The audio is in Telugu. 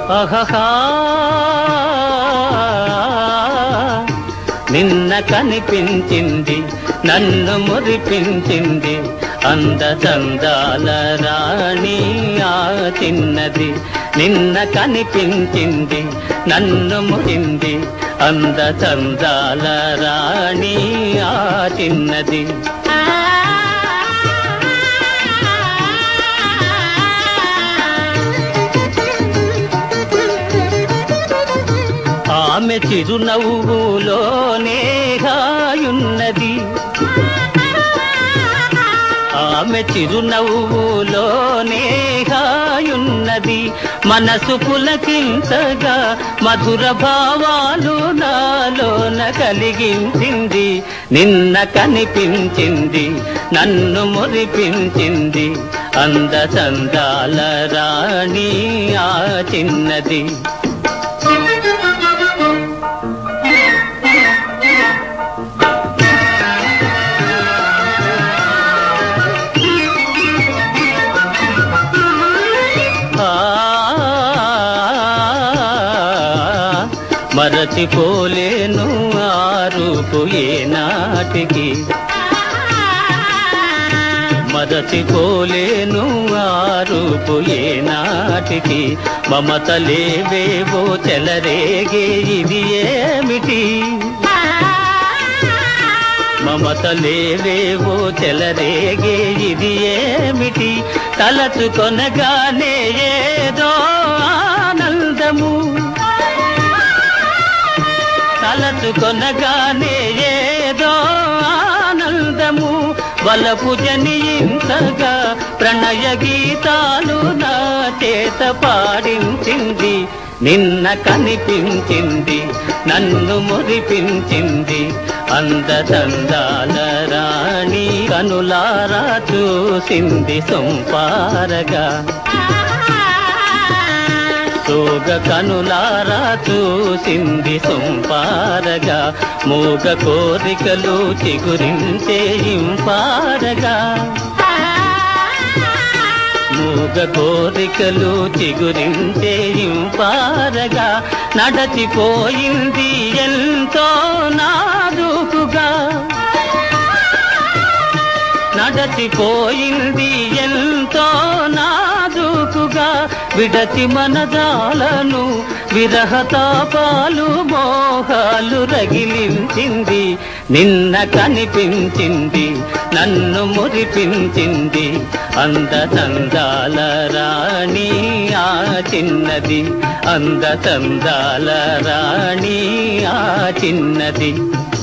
అహహా నిన్న కనిపించింది నన్ను మురిపించింది అంద చందాల రాణి ఆ చిన్నది నిన్న కనిపించింది నన్ను మురింది అంద చందాల రాణి ఆ చిన్నది ఆమె చిరునవ్వులోనే హాయున్నది ఆమె చిరునవ్వులోనే హాయున్నది మనసు పులకించగా మధుర భావాలు నాలోన కలిగించింది నిన్న కనిపించింది నన్ను మురిపించింది అంద చందాల రాణి ఆ చిన్నది ఆ మరచిపోలేను ఆ రూపు ఏనాటికి మరచిపోలేను ఆ రూపు ఏనాటికి మమతలేవేవో చెలరేగే ఇది ఏమిటి మమతలేవేవో చెలరేగే ఇది ఏమిటి తలచుకొనగానే ఏదో ఆనందము తలచుకొనగానే ఏదో ఆనందము వలపు జనించగా ప్రణయ గీతాలు నా చేత పాడించింది నిన్న కనిపించింది నన్ను మురిపించింది అందదందాల రాణి కనులారా చూసింది సొంపారగా సోగ కనులారా చూసింది సొంపారగా మూగ కోరికలు చిగురించే ఇంపారగా మూగ కోరికలు చిగురించే ఇంపారగా నడచిపోయింది ఎంతో నాదుకుగా నడచిపోయింది ఎంతో నాదుకుగా విడచి మనదాలను విరహతాపాలు మోహాలు రగిలించింది నిన్న కనిపించింది నన్ను మురిపించింది అంద చందాల రాణి ఆ చిన్నది అంద చందాల రాణి ఆ చిన్నది